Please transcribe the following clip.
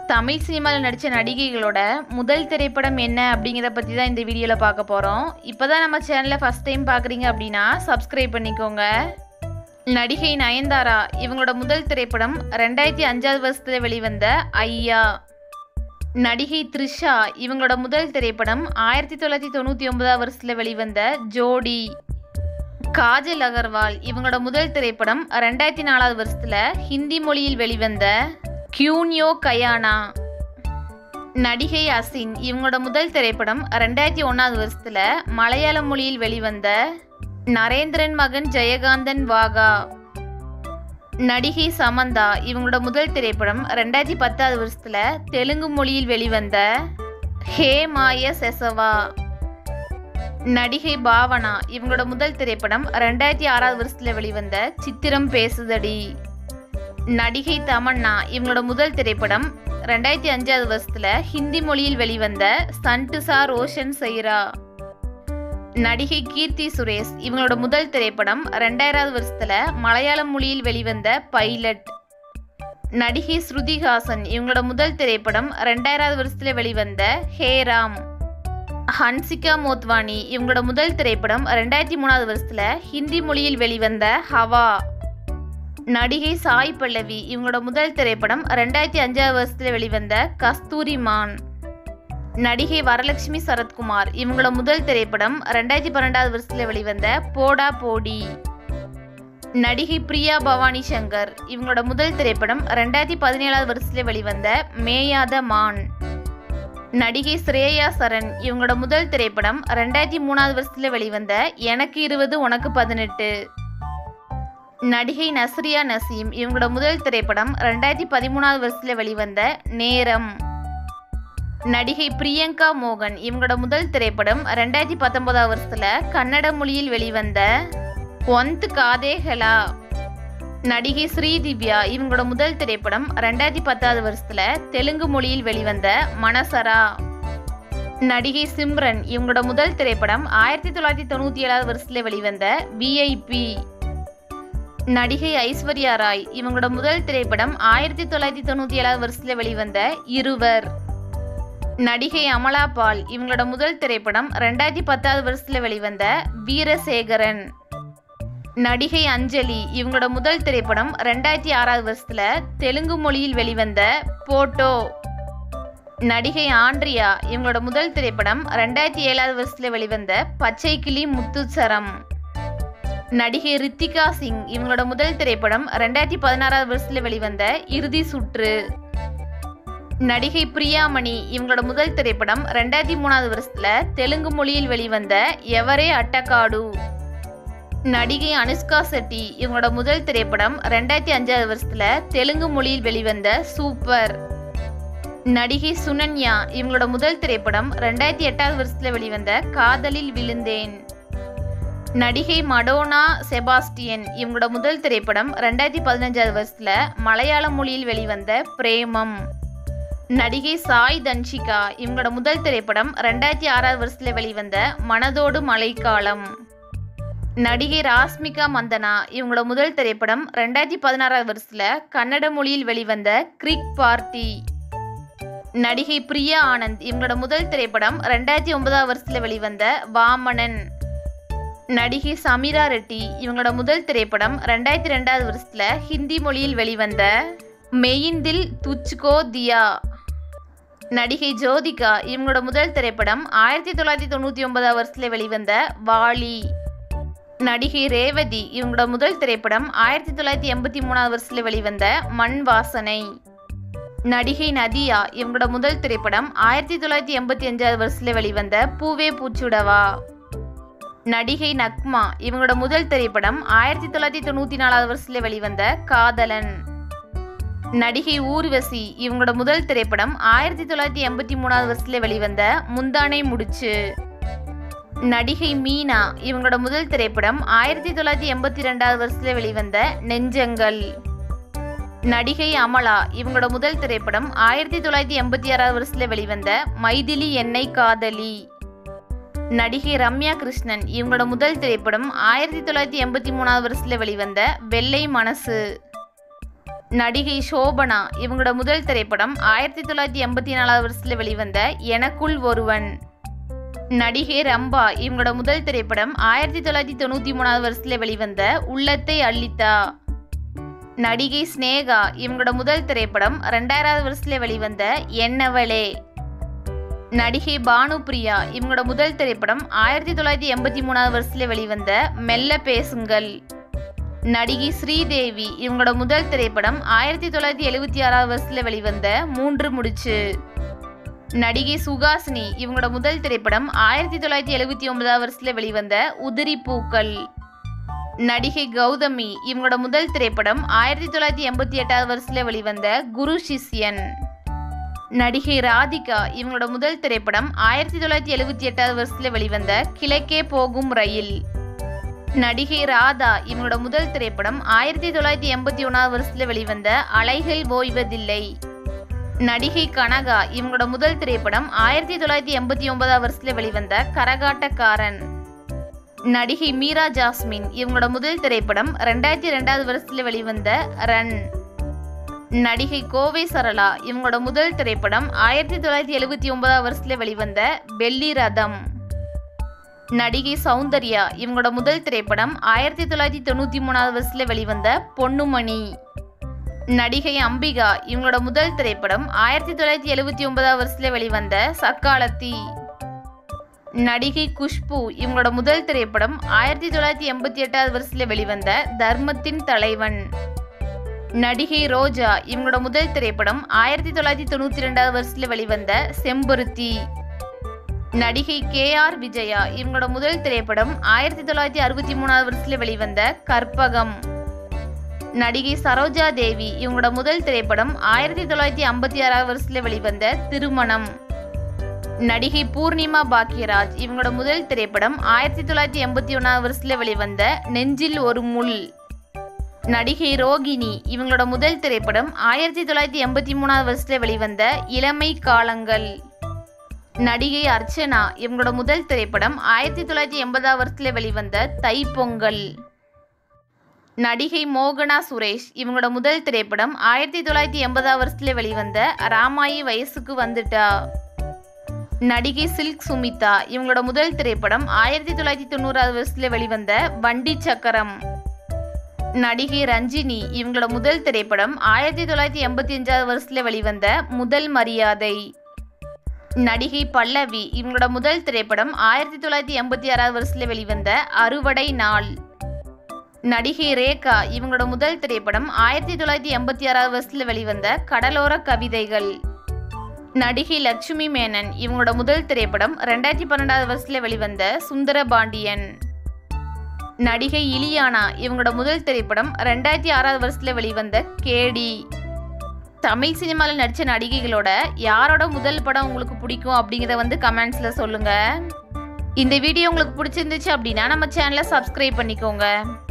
தமிழ் சினிமாவில் நடித்த நடிகைகளோட முதல் திரைப்படம் என்ன அப்படிங்கிறத பற்றி தான் இந்த வீடியோவில் பார்க்க போகிறோம் இப்போ தான் நம்ம சேனலை ஃபஸ்ட் டைம் பார்க்குறீங்க அப்படின்னா சப்ஸ்கிரைப் பண்ணிக்கோங்க நடிகை நயன்தாரா இவங்களோட முதல் திரைப்படம் ரெண்டாயிரத்தி அஞ்சாவது வருஷத்தில் வெளிவந்த ஐயா நடிகை த்ரிஷா இவங்களோட முதல் திரைப்படம் ஆயிரத்தி தொள்ளாயிரத்தி தொண்ணூற்றி ஒன்பதாம் வருஷத்தில் வெளிவந்த ஜோடி காஜல் அகர்வால் இவங்களோட முதல் திரைப்படம் ரெண்டாயிரத்தி நாலாவது வருஷத்தில் ஹிந்தி மொழியில் வெளிவந்த கியூன்யோ கயானா நடிகை அசின் இவங்களோட முதல் திரைப்படம் ரெண்டாயிரத்தி ஒன்றாவது வருஷத்தில் மலையாள மொழியில் வெளிவந்த நரேந்திரன் மகன் ஜெயகாந்தன் வாகா நடிகை சமந்தா இவங்களோட முதல் திரைப்படம் ரெண்டாயிரத்தி பத்தாவது வருஷத்தில் தெலுங்கு மொழியில் வெளிவந்த ஹே மாய செசவா நடிகை பாவனா இவங்களோட முதல் திரைப்படம் ரெண்டாயிரத்தி ஆறாவது வருஷத்தில் வெளிவந்த சித்திரம் பேசுதடி நடிகை தமன்னா இவங்களோட முதல் திரைப்படம் ரெண்டாயிரத்தி அஞ்சாவது வருஷத்தில் ஹிந்தி மொழியில் வெளிவந்த சன்டுசா ரோஷன் சைரா நடிகை கீர்த்தி சுரேஷ் இவங்களோட முதல் திரைப்படம் ரெண்டாயிராவது வருஷத்தில் மலையாளம் மொழியில் வெளிவந்த பைலட் நடிகை ஸ்ருதிஹாசன் இவங்களோட முதல் திரைப்படம் ரெண்டாயிராவது வருஷத்தில் வெளிவந்த ஹேராம் ஹன்சிகா மோத்வானி இவங்களோட முதல் திரைப்படம் ரெண்டாயிரத்தி மூணாவது வருஷத்தில் ஹிந்தி மொழியில் வெளிவந்த ஹவா நடிகை சாய் பல்லவி இவங்களோட முதல் திரைப்படம் ரெண்டாயிரத்தி அஞ்சாவது வருஷத்தில் வெளிவந்த கஸ்தூரி மான் நடிகை வரலட்சுமி சரத்குமார் இவங்களோட முதல் திரைப்படம் ரெண்டாயிரத்தி பன்னெண்டாவது வருஷத்தில் வெளிவந்த போடா போடி நடிகை பிரியா பவானி சங்கர் இவங்களோட முதல் திரைப்படம் ரெண்டாயிரத்தி பதினேழாவது வருஷத்தில் வெளிவந்த மேயாத மான் நடிகை ஸ்ரேயா சரண் இவங்களோட முதல் திரைப்படம் ரெண்டாயிரத்தி மூணாவது வருஷத்தில் வெளிவந்த எனக்கு இருபது உனக்கு பதினெட்டு நடிகை நஸ்ரியா நசீம் இவங்களோட முதல் திரைப்படம் ரெண்டாயிரத்தி பதிமூணாவது வருஷத்தில் வெளிவந்த நேரம் நடிகை பிரியங்கா மோகன் இவங்களோட முதல் திரைப்படம் ரெண்டாயிரத்தி பத்தொன்பதாம் வருஷத்தில் கன்னட மொழியில் வெளிவந்த ஒந்த் காதே ஹெலா நடிகை ஸ்ரீதிவ்யா இவங்களோட முதல் திரைப்படம் ரெண்டாயிரத்தி பத்தாவது வருஷத்தில் தெலுங்கு மொழியில் வெளிவந்த மனசரா நடிகை சிம்ரன் இவங்களோட முதல் திரைப்படம் ஆயிரத்தி தொள்ளாயிரத்தி தொண்ணூற்றி ஏழாவது வருஷத்தில் வெளிவந்த விஐபி நடிகை ஐஸ்வர்யா ராய் இவங்களோட முதல் திரைப்படம் ஆயிரத்தி தொள்ளாயிரத்தி தொண்ணூற்றி ஏழாவது வருஷத்தில் வெளிவந்த இருவர் நடிகை அமலா பால் இவங்களோட முதல் திரைப்படம் ரெண்டாயிரத்தி பத்தாவது வருஷத்தில் வெளிவந்த வீரசேகரன் நடிகை அஞ்சலி இவங்களோட முதல் திரைப்படம் ரெண்டாயிரத்தி ஆறாவது வருஷத்தில் தெலுங்கு மொழியில் வெளிவந்த போட்டோ நடிகை ஆண்ட்ரியா இவங்களோட முதல் திரைப்படம் ரெண்டாயிரத்தி ஏழாவது வருஷத்தில் வெளிவந்த பச்சை கிளி முத்துச்சரம் நடிகை ரித்திகா சிங் இவங்களோட முதல் திரைப்படம் ரெண்டாயிரத்தி பதினாறாவது வருஷத்தில் வெளிவந்த இறுதி சுற்று நடிகை பிரியாமணி இவங்களோட முதல் திரைப்படம் ரெண்டாயிரத்தி மூணாவது வருஷத்துல தெலுங்கு மொழியில் வெளிவந்த எவரே அட்டக்காடு நடிகை அனுஷ்கா செட்டி இவங்களோட முதல் திரைப்படம் ரெண்டாயிரத்தி அஞ்சாவது வருஷத்துல தெலுங்கு மொழியில் வெளிவந்த சூப்பர் நடிகை சுனன்யா இவங்களோட முதல் திரைப்படம் ரெண்டாயிரத்தி எட்டாவது வருஷத்துல வெளிவந்த காதலில் விழுந்தேன் நடிகை மடோனா செபாஸ்டியன் இவங்களோட முதல் திரைப்படம் ரெண்டாயிரத்தி பதினஞ்சாவது வருஷத்துல மலையாள மொழியில் வெளிவந்த பிரேமம் நடிகை சாய் தன்ஷிகா இவங்களோட முதல் திரைப்படம் ரெண்டாயிரத்தி ஆறாவது வருஷத்தில் வெளிவந்த மனதோடு மழைக்காலம் நடிகை ராஸ்மிகா மந்தனா இவங்களோட முதல் திரைப்படம் ரெண்டாயிரத்தி பதினாறாவது வருஷத்தில் கன்னட மொழியில் வெளிவந்த கிரிக் பார்ட்டி நடிகை பிரியா ஆனந்த் இவங்களோட முதல் திரைப்படம் ரெண்டாயிரத்தி ஒன்பதாவது வருஷத்தில் வெளிவந்த வாமனன் நடிகை சமீரா ரெட்டி இவங்களோட முதல் திரைப்படம் ரெண்டாயிரத்தி ரெண்டாவது வருஷத்தில் ஹிந்தி மொழியில் வெளிவந்த மெயின்தில் துச்கோ தியா நடிகை ஜோதிகா இவங்களோட முதல் திரைப்படம் ஆயிரத்தி தொள்ளாயிரத்தி தொண்ணூற்றி ஒன்பதாம் வருஷத்தில் வெளிவந்த வாலி நடிகை ரேவதி இவங்களோட முதல் திரைப்படம் ஆயிரத்தி தொள்ளாயிரத்தி எண்பத்தி மூணாவது வருஷத்தில் வெளிவந்த மண் வாசனை நடிகை நதியா இவங்களோட முதல் திரைப்படம் ஆயிரத்தி தொள்ளாயிரத்தி எண்பத்தி அஞ்சாவது வருஷத்தில் வெளிவந்த பூவே பூச்சுடவா நடிகை நக்மா இவங்களோட முதல் திரைப்படம் ஆயிரத்தி தொள்ளாயிரத்தி தொண்ணூற்றி நாலாவது வருஷத்தில் வெளிவந்த காதலன் நடிகை ஊர்வசி இவங்களோட முதல் திரைப்படம் ஆயிரத்தி தொள்ளாயிரத்தி எண்பத்தி மூணாவது வருஷத்தில் வெளிவந்த முந்தானை முடிச்சு நடிகை மீனா இவங்களோட முதல் திரைப்படம் ஆயிரத்தி தொள்ளாயிரத்தி எண்பத்தி ரெண்டாவது வருஷத்தில் வெளிவந்த நெஞ்சங்கள் நடிகை அமலா இவங்களோட முதல் திரைப்படம் ஆயிரத்தி தொள்ளாயிரத்தி எண்பத்தி ஆறாவது வருஷத்தில் வெளிவந்த மைதிலி என்னை காதலி நடிகை ரம்யா கிருஷ்ணன் இவங்களோட முதல் திரைப்படம் ஆயிரத்தி தொள்ளாயிரத்தி எண்பத்தி மூணாவது வருஷத்தில் வெளிவந்த வெள்ளை மனசு நடிகை சோபனா இவங்களோட முதல் திரைப்படம் ஆயிரத்தி தொள்ளாயிரத்தி எண்பத்தி நாலாவது வருஷத்தில் வெளிவந்த எனக்குள் ஒருவன் நடிகை ரம்பா இவங்களோட முதல் திரைப்படம் ஆயிரத்தி தொள்ளாயிரத்தி தொண்ணூற்றி மூணாவது வருஷத்தில் வெளிவந்த உள்ளத்தை அள்ளித்தா நடிகை ஸ்னேகா இவங்களோட முதல் திரைப்படம் ரெண்டாயிராவது வருஷத்தில் வெளிவந்த என்னவளே நடிகை பானுபிரியா இவங்களோட முதல் திரைப்படம் ஆயிரத்தி தொள்ளாயிரத்தி எண்பத்தி மூணாவது வருஷத்தில் வெளிவந்த மெல்ல பேசுங்கள் நடிகை ஸ்ரீதேவி இவங்களோட முதல் திரைப்படம் ஆயிரத்தி தொள்ளாயிரத்தி எழுபத்தி ஆறாவது வருஷத்தில் வெளிவந்த மூன்று முடிச்சு நடிகை சுகாசினி இவங்களோட முதல் திரைப்படம் ஆயிரத்தி தொள்ளாயிரத்தி எழுபத்தி ஒன்பதாவது வருஷத்தில் வெளிவந்த உதிரி பூக்கள் நடிகை கௌதமி இவங்களோட முதல் திரைப்படம் ஆயிரத்தி தொள்ளாயிரத்தி எண்பத்தி எட்டாவது வருஷத்தில் வெளிவந்த குரு சிஷ்யன் நடிகை ராதிகா இவங்களோட முதல் திரைப்படம் ஆயிரத்தி தொள்ளாயிரத்தி எழுபத்தி எட்டாவது வருஷத்தில் வெளிவந்த கிழக்கே போகும் ரயில் நடிகை ராதா இவங்களோட முதல் திரைப்படம் ஆயிரத்தி தொள்ளாயிரத்தி எண்பத்தி ஒன்றாவது வருஷத்தில் வெளிவந்த அலைகள் ஓய்வதில்லை நடிகை கனகா இவங்களோட முதல் திரைப்படம் ஆயிரத்தி தொள்ளாயிரத்தி எண்பத்தி ஒன்பதாம் வருஷத்துல வெளிவந்த கரகாட்டக்காரன் நடிகை மீரா ஜாஸ்மின் இவங்களோட முதல் திரைப்படம் ரெண்டாயிரத்தி ரெண்டாவது வருஷத்துல வெளிவந்த ரன் நடிகை கோவை சரளா இவங்களோட முதல் திரைப்படம் ஆயிரத்தி தொள்ளாயிரத்தி எழுபத்தி ஒன்பதாம் வருஷத்துல வெளிவந்த வெள்ளி ரதம் நடிகை சௌந்தர்யா இவங்களோட முதல் திரைப்படம் ஆயிரத்தி தொள்ளாயிரத்தி தொண்ணூற்றி மூணாவது வருஷத்துல வெளிவந்த பொன்னுமணி நடிகை அம்பிகா இவங்களோட முதல் திரைப்படம் ஆயிரத்தி தொள்ளாயிரத்தி எழுபத்தி ஒன்பதாம் வருஷத்துல வெளிவந்த சக்காலத்தி நடிகை குஷ்பு இவங்களோட முதல் திரைப்படம் ஆயிரத்தி தொள்ளாயிரத்தி எண்பத்தி எட்டாவது வருஷத்துல வெளிவந்த தர்மத்தின் தலைவன் நடிகை ரோஜா இவங்களோட முதல் திரைப்படம் ஆயிரத்தி தொள்ளாயிரத்தி தொண்ணூற்றி ரெண்டாவது வருஷத்துல வெளிவந்த செம்பருத்தி நடிகை கே ஆர் விஜயா இவங்களோட முதல் திரைப்படம் ஆயிரத்தி தொள்ளாயிரத்தி அறுபத்தி மூணாவது வருஷத்துல வெளிவந்த கற்பகம் நடிகை சரோஜா தேவி இவங்களோட முதல் திரைப்படம் ஆயிரத்தி தொள்ளாயிரத்தி ஐம்பத்தி ஆறாவது வருஷத்துல வெளிவந்த திருமணம் நடிகை பூர்ணிமா பாக்யராஜ் இவங்களோட முதல் திரைப்படம் ஆயிரத்தி தொள்ளாயிரத்தி எண்பத்தி ஒன்றாவது வருஷத்துல வெளிவந்த நெஞ்சில் ஒரு முள் நடிகை ரோகிணி இவங்களோட முதல் திரைப்படம் ஆயிரத்தி தொள்ளாயிரத்தி எண்பத்தி மூணாவது வருஷத்துல வெளிவந்த இளமை காலங்கள் நடிகை அர்ச்சனா இவங்களோட முதல் திரைப்படம் ஆயிரத்தி தொள்ளாயிரத்தி எண்பதாம் வருஷத்துல வெளிவந்த தைப்பொங்கல் நடிகை மோகனா சுரேஷ் இவங்களோட முதல் திரைப்படம் ஆயிரத்தி தொள்ளாயிரத்தி எண்பதாம் வருஷத்துல வெளிவந்த ராமாயி வயசுக்கு வந்துட்டா நடிகை சில்க் சுமிதா இவங்களோட முதல் திரைப்படம் ஆயிரத்தி தொள்ளாயிரத்தி தொண்ணூறாவது வருஷத்துல வெளிவந்த வண்டி சக்கரம் நடிகை ரஞ்சினி இவங்களோட முதல் திரைப்படம் ஆயிரத்தி தொள்ளாயிரத்தி எண்பத்தி அஞ்சாவது வருஷத்துல வெளிவந்த முதல் மரியாதை நடிகை பல்லவி இவங்களோட முதல் திரைப்படம் ஆயிரத்தி தொள்ளாயிரத்தி எண்பத்தி ஆறாவது வருஷத்துல வெளிவந்த அறுவடை நாள் நடிகை ரேகா இவங்களோட முதல் திரைப்படம் ஆயிரத்தி தொள்ளாயிரத்தி எண்பத்தி ஆறாவது வருஷத்துல வெளிவந்த கடலோர கவிதைகள் நடிகை லட்சுமி மேனன் இவங்களோட முதல் திரைப்படம் ரெண்டாயிரத்தி பன்னெண்டாவது வருஷத்துல வெளிவந்த சுந்தர பாண்டியன் நடிகை இலியானா இவங்களோட முதல் திரைப்படம் ரெண்டாயிரத்தி ஆறாவது வருஷத்துல வெளிவந்த கேடி தமிழ் சினிமாவில் நடித்த நடிகைகளோட யாரோட முதல் படம் உங்களுக்கு பிடிக்கும் அப்படிங்கிறத வந்து கமெண்ட்ஸில் சொல்லுங்கள் இந்த வீடியோ உங்களுக்கு பிடிச்சிருந்துச்சு அப்படின்னா நம்ம சேனலை சப்ஸ்கிரைப் பண்ணிக்கோங்க